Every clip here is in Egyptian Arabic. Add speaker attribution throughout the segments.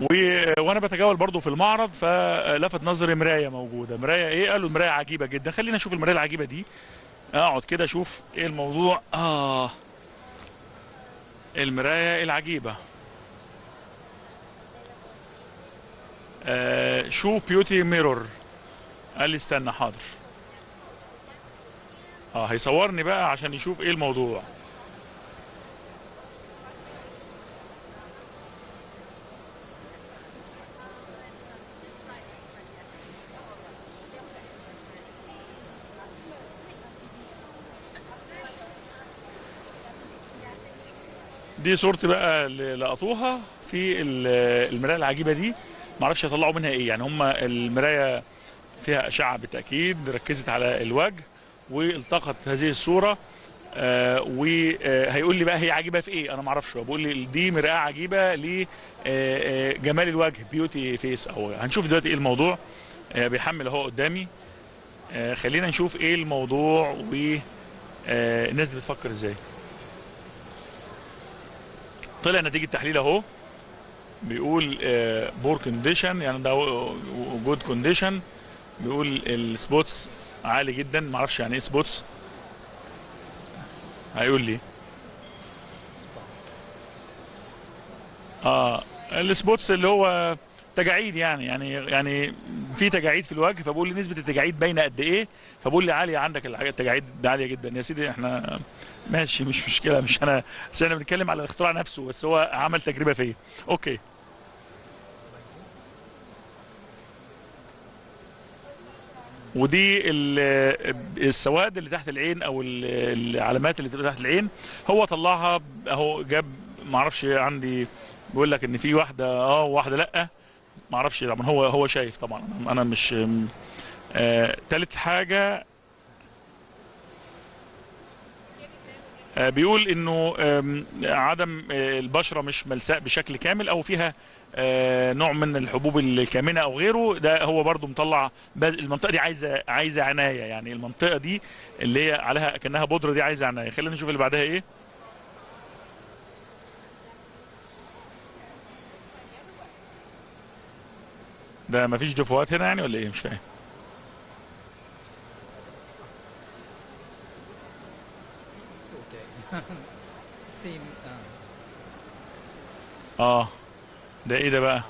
Speaker 1: و... وانا بتجول برضو في المعرض فلفت نظري مرايه موجوده مرايه ايه قالوا مرايه عجيبه جدا خلينا نشوف المرايه العجيبه دي اقعد كده اشوف ايه الموضوع اه المرايه العجيبه آه شو بيوتي ميرور قال لي استنى حاضر اه هيصورني بقى عشان يشوف ايه الموضوع دي صورتي بقى اللي لقطوها في ال- المرايه العجيبه دي معرفش يطلعوا منها ايه يعني هم المرايه فيها اشعه بالتاكيد ركزت على الوجه والتقط هذه الصوره آه وهيقول لي بقى هي عجيبه في ايه انا ما اعرفش هو بيقول لي دي مرآه عجيبه لجمال الوجه بيوتي فيس او هنشوف دلوقتي ايه الموضوع آه بيحمل اهو قدامي آه خلينا نشوف ايه الموضوع والناس دي بتفكر ازاي طلع نتيجه تحليل اهو بيقول بور كونديشن يعني ده جود كونديشن بيقول السبوتس عالي جدا ما اعرفش يعني ايه سبوتس هيقول لي اه السبوتس اللي هو تجاعيد يعني يعني يعني في تجاعيد في الوجه فبقول لي نسبه التجاعيد باينه قد ايه فبقول لي عاليه عندك الحاجات التجاعيد ده عاليه جدا يا سيدي احنا ماشي مش مشكله مش انا بس احنا بنتكلم على الاختراع نفسه بس هو عمل تجربه فيا اوكي ودي ال- السواد اللي تحت العين او ال- العلامات اللي تبقى تحت العين هو طلعها اهو جاب ما اعرفش عندي بيقول لك ان في واحده اه وواحده لا ما اعرفش طبعا هو هو شايف طبعا انا مش آه تالت حاجه آه، بيقول انه آم، عدم آه، البشره مش ملساء بشكل كامل او فيها آه، نوع من الحبوب الكامنه او غيره ده هو برضو مطلع بس- المنطقه دي عايزه عايزه عنايه يعني المنطقه دي اللي هي عليها كانها بودره دي عايزه عنايه خلينا نشوف اللي بعدها ايه ده مفيش دفوات هنا يعني ولا ايه مش فاهم
Speaker 2: Okay. Same. Uh,
Speaker 1: اه ده ايه ده بقى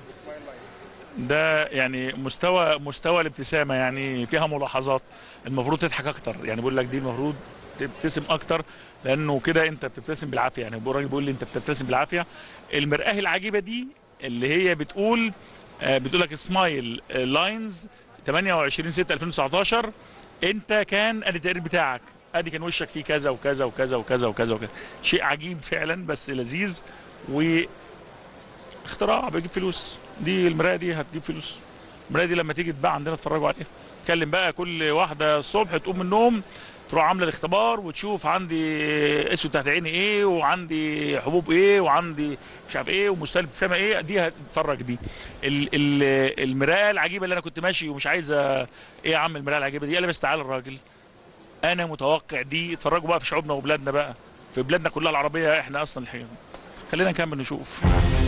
Speaker 1: ده يعني مستوى مستوى الابتسامه يعني فيها ملاحظات المفروض تضحك اكتر يعني بقول لك دي المفروض تبتسم اكتر لانه كده انت بتبتسم بالعافيه يعني الراجل بيقول لي انت بتبتسم بالعافيه المرآه العجيبه دي اللي هي بتقول آه، بتقول لك سمايل لاينز 28 6 2019 انت كان ادي التقرير بتاعك ادي كان وشك فيه كذا وكذا وكذا وكذا وكذا وكذا شيء عجيب فعلا بس لذيذ و اختراع بيجيب فلوس دي المرايه دي هتجيب فلوس المرايه دي لما تيجي تتباع عندنا اتفرجوا عليها تكلم بقى كل واحده الصبح تقوم من النوم تروح عامله الاختبار وتشوف عندي اسود تحت عيني ايه وعندي حبوب ايه وعندي مش عارف ايه ومستوى الابتسامه ايه دي هتتفرج دي ال ال المرايه العجيبه اللي انا كنت ماشي ومش عايز ايه يا عم المرايه العجيبه دي قال لي بس تعالى الراجل انا متوقع دي اتفرجوا بقى في شعوبنا وبلادنا بقى في بلادنا كلها العربيه احنا اصلا الحقيقة. خلينا نكمل نشوف